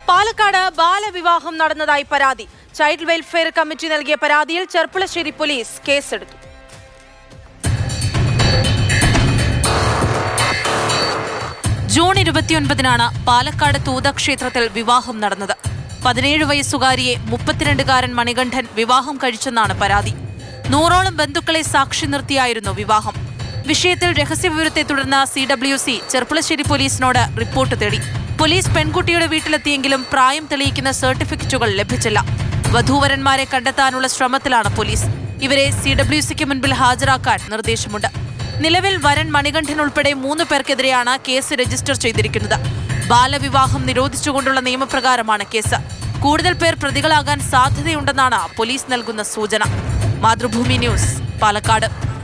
പാലക്കാട് ബാലവിവാഹം നടന്നതായി പരാതി child welfare committee നൽകിയ പരാതിയിൽ ചെർപ്പുളശ്ശേരി പോലീസ് കേസെടുത്തു ജൂൺ ഇരുപത്തിയൊൻപതിനാണ് പാലക്കാട് തൂത ക്ഷേത്രത്തിൽ വിവാഹം നടന്നത് പതിനേഴ് വയസ്സുകാരിയെ മുപ്പത്തിരണ്ടുകാരൻ മണികണ്ഠൻ വിവാഹം കഴിച്ചെന്നാണ് പരാതി നൂറോളം ബന്ധുക്കളെ സാക്ഷി നിർത്തിയായിരുന്നു വിവാഹം വിഷയത്തിൽ രഹസ്യവിവരത്തെ തുടർന്ന് സി ഡബ്ല്യു സി ചെർപ്പുളശ്ശേരി പോലീസിനോട് റിപ്പോർട്ട് തേടി പോലീസ് പെൺകുട്ടിയുടെ വീട്ടിലെത്തിയെങ്കിലും പ്രായം തെളിയിക്കുന്ന സർട്ടിഫിക്കറ്റുകൾ ലഭിച്ചില്ല വധൂവരന്മാരെ കണ്ടെത്താനുള്ള ശ്രമത്തിലാണ് പോലീസ് ഇവരെ സി ഡബ്ല്യു സിക്ക് മുൻപിൽ ഹാജരാക്കാൻ നിർദ്ദേശമുണ്ട് നിലവിൽ വരൻ മണികണ്ഠൻ ഉൾപ്പെടെ മൂന്ന് പേർക്കെതിരെയാണ് കേസ് രജിസ്റ്റർ ചെയ്തിരിക്കുന്നത് ബാലവിവാഹം നിരോധിച്ചുകൊണ്ടുള്ള നിയമപ്രകാരമാണ് കേസ് കൂടുതൽ പേർ പ്രതികളാകാൻ സാധ്യതയുണ്ടെന്നാണ് പോലീസ് നൽകുന്ന സൂചന മാതൃഭൂമി ന്യൂസ് പാലക്കാട്